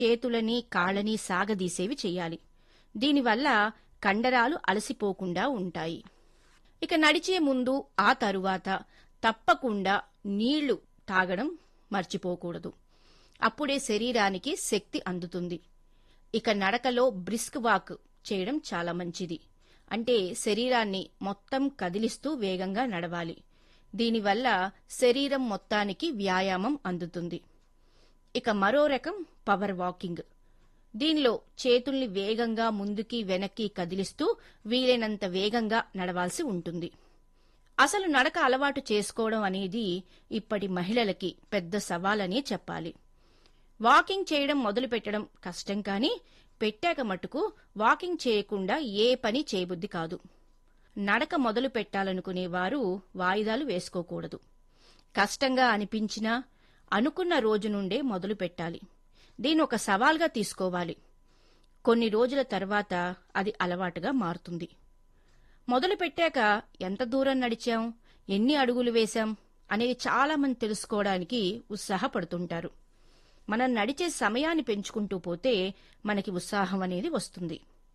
చేతులని కాళ్ళని సాగదీసేవి చేయాలి దీనివల్ల కండరాలు అలసిపోకుండా ఉంటాయి ఇక నడిచే ముందు ఆ తరువాత తప్పకుండా నీళ్లు తాగడం మర్చిపోకూడదు అప్పుడే శరీరానికి శక్తి అందుతుంది ఇక నడకలో బ్రిస్క్ వాక్ చేయడం చాలా మంచిది అంటే శరీరాన్ని మొత్తం కదిలిస్తూ వేగంగా నడవాలి దీనివల్ల శరీరం మొత్తానికి వ్యాయామం అందుతుంది ఇక మరో రకం పవర్ వాకింగ్ దీనిలో చేతుల్ని వేగంగా ముందుకి వెనక్కి కదిలిస్తూ వీలైనంత వేగంగా నడవాల్సి ఉంటుంది అసలు నడక అలవాటు చేసుకోవడం అనేది ఇప్పటి మహిళలకి పెద్ద సవాలనే చెప్పాలి వాకింగ్ చేయడం మొదలుపెట్టడం కష్టం కానీ పెట్టాక మటుకు వాకింగ్ చేయకుండా ఏ పని చేయబుద్ది కాదు నడక మొదలు పెట్టాలనుకునే వారు వాయిదాలు వేసుకోకూడదు కష్టంగా అనిపించినా అనుకున్న రోజు నుండే మొదలు పెట్టాలి దీని ఒక సవాల్గా తీసుకోవాలి కొన్ని రోజుల తర్వాత అది అలవాటుగా మారుతుంది మొదలు పెట్టాక ఎంత దూరం నడిచాం ఎన్ని అడుగులు వేశాం అనేది చాలా మంది తెలుసుకోవడానికి ఉత్సాహపడుతుంటారు మనం నడిచే సమయాన్ని పెంచుకుంటూ పోతే మనకి ఉత్సాహం అనేది వస్తుంది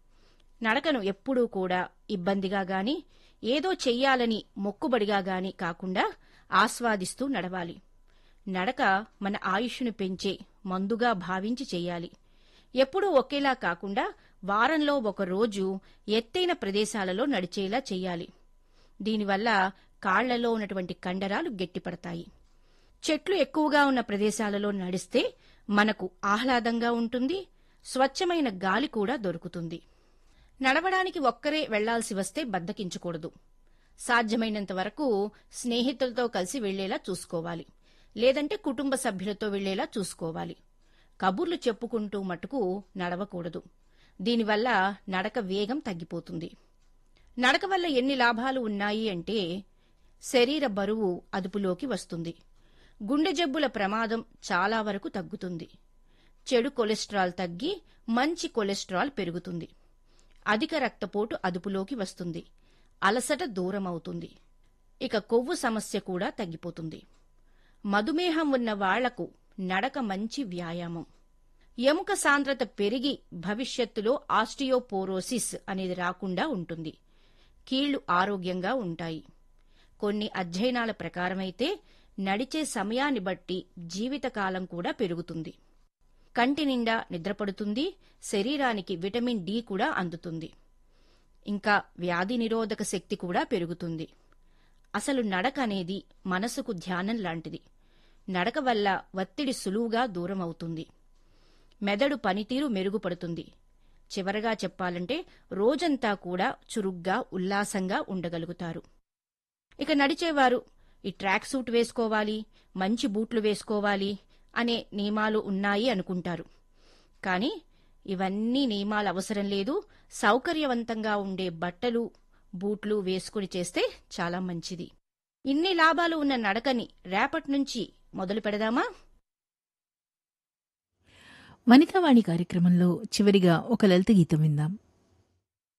నడకను ఎప్పుడూ కూడా ఇబ్బందిగా గాని ఏదో చెయ్యాలని మొక్కుబడిగా గాని కాకుండా ఆస్వాదిస్తూ నడవాలి నడక మన ఆయుష్ను పెంచే మందుగా భావించి చెయ్యాలి ఎప్పుడూ ఒకేలా కాకుండా వారంలో ఒక రోజు ఎత్తైన ప్రదేశాలలో నడిచేలా చెయ్యాలి దీనివల్ల కాళ్లలో ఉన్నటువంటి కండరాలు గట్టిపడతాయి చెట్లు ఎక్కువగా ఉన్న ప్రదేశాలలో నడిస్తే మనకు ఆహ్లాదంగా ఉంటుంది స్వచ్ఛమైన గాలి కూడా దొరుకుతుంది నడవడానికి ఒక్కరే వెళ్లాల్సి వస్తే బద్దకించకూడదు సాధ్యమైనంత వరకు స్నేహితులతో కలిసి వెళ్లేలా చూసుకోవాలి లేదంటే కుటుంబ సభ్యులతో వెళ్లేలా చూసుకోవాలి కబుర్లు చెప్పుకుంటూ మటుకు నడవకూడదు దీనివల్ల నడక వేగం తగ్గిపోతుంది నడక వల్ల ఎన్ని లాభాలు ఉన్నాయి అంటే శరీర బరువు అదుపులోకి వస్తుంది గుండె జబ్బుల ప్రమాదం చాలా వరకు తగ్గుతుంది చెడు కొలెస్ట్రాల్ తగ్గి మంచి కొలెస్ట్రాల్ పెరుగుతుంది అధిక రక్తపోటు అదుపులోకి వస్తుంది అలసట దూరమవుతుంది ఇక కొవ్వు సమస్య కూడా తగ్గిపోతుంది మధుమేహం ఉన్న వాళ్లకు నడక మంచి వ్యాయామం ఎముక సాంద్రత పెరిగి భవిష్యత్తులో ఆస్టియోపోరోసిస్ అనేది రాకుండా ఉంటుంది కీళ్లు ఆరోగ్యంగా ఉంటాయి కొన్ని అధ్యయనాల ప్రకారమైతే నడిచే సమయాన్ని బట్టి జీవితకాలం కూడా పెరుగుతుంది కంటి నిండా నిద్రపడుతుంది శరీరానికి విటమిన్ డి కూడా అందుతుంది ఇంకా వ్యాధి నిరోధక శక్తి కూడా పెరుగుతుంది అసలు నడక అనేది మనసుకు ధ్యానం లాంటిది నడక వల్ల ఒత్తిడి సులువుగా దూరం అవుతుంది మెదడు పనితీరు మెరుగుపడుతుంది చివరగా చెప్పాలంటే రోజంతా కూడా చురుగ్గా ఉల్లాసంగా ఉండగలుగుతారు ఇక నడిచేవారు ఈ ట్రాక్ సూట్ వేసుకోవాలి మంచి బూట్లు వేసుకోవాలి అనే నియమాలు ఉన్నాయి అనుకుంటారు కానీ ఇవన్నీ నియమాలు అవసరం లేదు సౌకర్యవంతంగా ఉండే బట్టలు బూట్లు వేసుకుని చేస్తే చాలా మంచిది ఇన్ని లాభాలు ఉన్న నడకని రేపటి నుంచి మొదలు పెడదామా వనితావాణి కార్యక్రమంలో చివరిగా ఒక లలిత గీతం విందాం